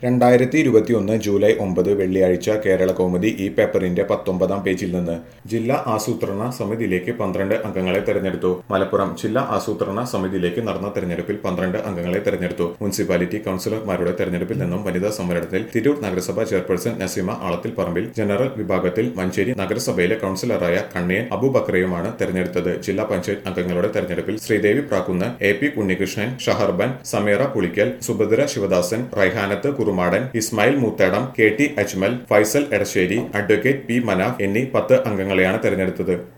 രണ്ടായിരത്തി ഇരുപത്തിയൊന്ന് ജൂലൈ ഒമ്പത് വെള്ളിയാഴ്ച കേരള കൗമുദി ഈ പേപ്പറിന്റെ പത്തൊമ്പതാം പേജിൽ നിന്ന് ജില്ലാ ആസൂത്രണ സമിതിയിലേക്ക് പന്ത്രണ്ട് അംഗങ്ങളെ തെരഞ്ഞെടുത്തു മലപ്പുറം ജില്ലാ ആസൂത്രണ സമിതിയിലേക്ക് നടന്ന തെരഞ്ഞെടുപ്പിൽ പന്ത്രണ്ട് അംഗങ്ങളെ തെരഞ്ഞെടുത്തു മുനിസിപ്പാലിറ്റി കൌൺസിലർമാരുടെ തെരഞ്ഞെടുപ്പിൽ നിന്നും വനിതാ സമ്മേളനത്തിൽ തിരൂർ നഗരസഭ ചെയർപേഴ്സൺ നസീമ ആളത്തിൽ പറമ്പിൽ ജനറൽ വിഭാഗത്തിൽ മഞ്ചേരി നഗരസഭയിലെ കൌൺസിലറായ കണ്ണയൻ അബൂബക്കറയുമാണ് തെരഞ്ഞെടുത്തത് ജില്ലാ പഞ്ചായത്ത് അംഗങ്ങളുടെ തെരഞ്ഞെടുപ്പിൽ Sreedevi Prakkunnu A P Unnikrishnan Shaharban Sameera Pulikkal Subhadra Sivadasan Raihanath Kurumadan Ismail Moothedam K T Ajmal Faisal Edasseri advocate P Manaf എന്നീ പത്ത് അംഗങ്ങളെയാണ് തെരഞ്ഞെടുത്തത്